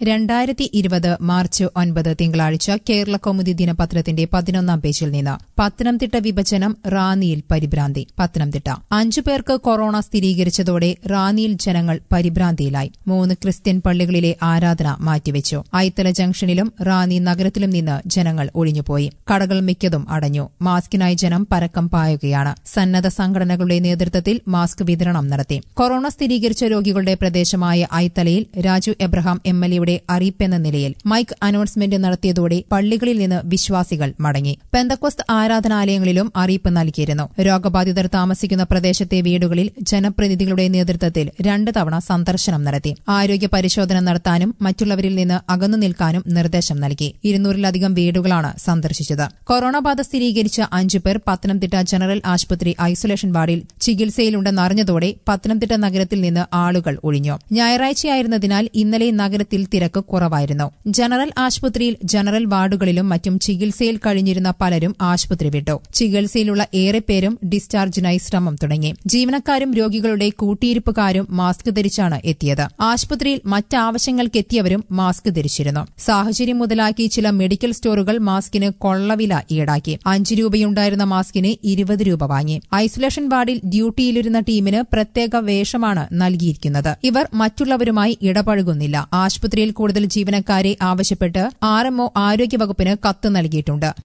രണ്ടായിരത്തി ഇരുപത് മാർച്ച് ഒൻപത് തിങ്കളാഴ്ച കേരള കൗമുദി ദിനപത്രത്തിന്റെ പതിനൊന്നാം പേജിൽ നിന്ന് പത്തനംതിട്ട വിഭജനം റാന്നിയിൽ പരിഭ്രാന്തി പത്തനംതിട്ട അഞ്ചു പേർക്ക് കൊറോണ സ്ഥിരീകരിച്ചതോടെ റാന്നിയിൽ ജനങ്ങൾ പരിഭ്രാന്തിയിലായി മൂന്ന് ക്രിസ്ത്യൻ പള്ളികളിലെ ആരാധന മാറ്റിവെച്ചു ഐത്തല ജംഗ്ഷനിലും റാന്നി നഗരത്തിലും നിന്ന് ജനങ്ങൾ ഒഴിഞ്ഞുപോയി കടകൾ മിക്കതും അടഞ്ഞു മാസ്കിനായി ജനം പരക്കം പായുകയാണ് സന്നദ്ധ സംഘടനകളുടെ നേതൃത്വത്തിൽ മാസ്ക് വിതരണം നടത്തി കൊറോണ സ്ഥിരീകരിച്ച രോഗികളുടെ പ്രദേശമായ ഐത്തലയിൽ രാജു എബ്രഹാം എം എൽ എയുടെ അറിയിപ്പെന്ന നിലയിൽ മൈക്ക് അനൗൺസ്മെന്റ് നടത്തിയതോടെ പള്ളികളിൽ നിന്ന് വിശ്വാസികൾ മടങ്ങി പെന്തക്കോസ്ത് ആരാധനാലയങ്ങളിലും അറിയിപ്പ് നൽകിയിരുന്നു രോഗബാധിതർ താമസിക്കുന്ന പ്രദേശത്തെ വീടുകളിൽ ജനപ്രതിനിധികളുടെ നേതൃത്വത്തിൽ രണ്ട് തവണ സന്ദർശനം നടത്തി ആരോഗ്യ പരിശോധന നടത്താനും മറ്റുള്ളവരിൽ നിന്ന് അകന്നു നിൽക്കാനും നിർദ്ദേശം നൽകി ഇരുന്നൂറിലധികം വീടുകളാണ് സന്ദർശിച്ചത് കൊറോണ ബാധ സ്ഥിരീകരിച്ച അഞ്ചു പേർ പത്തനംതിട്ട ജനറൽ ആശുപത്രി ഐസൊലേഷൻ വാർഡിൽ ചികിത്സയിലുണ്ടെന്നറിഞ്ഞതോടെ പത്തനംതിട്ട നഗരത്തിൽ നിന്ന് ആളുകൾ ഒഴിഞ്ഞു ഞായറാഴ്ചയായിരുന്നതിനാൽ ഇന്നലെ നഗരത്തിൽ തിരക്ക് കുറവായിരുന്നു ജനറൽ ആശുപത്രിയിൽ ജനറൽ വാർഡുകളിലും മറ്റും ചികിത്സയിൽ കഴിഞ്ഞിരുന്ന പലരും ആശുപത്രി വിട്ടു ചികിത്സയിലുള്ള ഏറെ പേരും ഡിസ്ചാർജിനായി ശ്രമം തുടങ്ങി ജീവനക്കാരും രോഗികളുടെ കൂട്ടിയിരിപ്പുകാരും മാസ്ക് ധരിച്ചാണ് എത്തിയത് ആശുപത്രിയിൽ മറ്റാവശ്യങ്ങൾക്കെത്തിയവരും മാസ്ക് ധരിച്ചിരുന്നു സാഹചര്യം മുതലാക്കി ചില മെഡിക്കൽ സ്റ്റോറുകൾ മാസ്കിന് കൊള്ളവില ഈടാക്കി അഞ്ച് രൂപയുണ്ടായിരുന്ന മാസ്കിന് ഇരുപത് രൂപ വാങ്ങി ഐസൊലേഷൻ വാർഡിൽ ഡ്യൂട്ടിയിലിരുന്ന ടീമിന് പ്രത്യേക വേഷമാണ് നൽകിയിരിക്കുന്നത് ഇവർ മറ്റുള്ളവരുമായി ഇടപഴകുന്നില്ല ആശുപത്രിയിൽ കൂടുതൽ ജീവനക്കാരെ ആവശ്യപ്പെട്ട് ആർഎംഒ ആരോഗ്യവകുപ്പിന് കത്ത് നൽകിയിട്ടുണ്ട്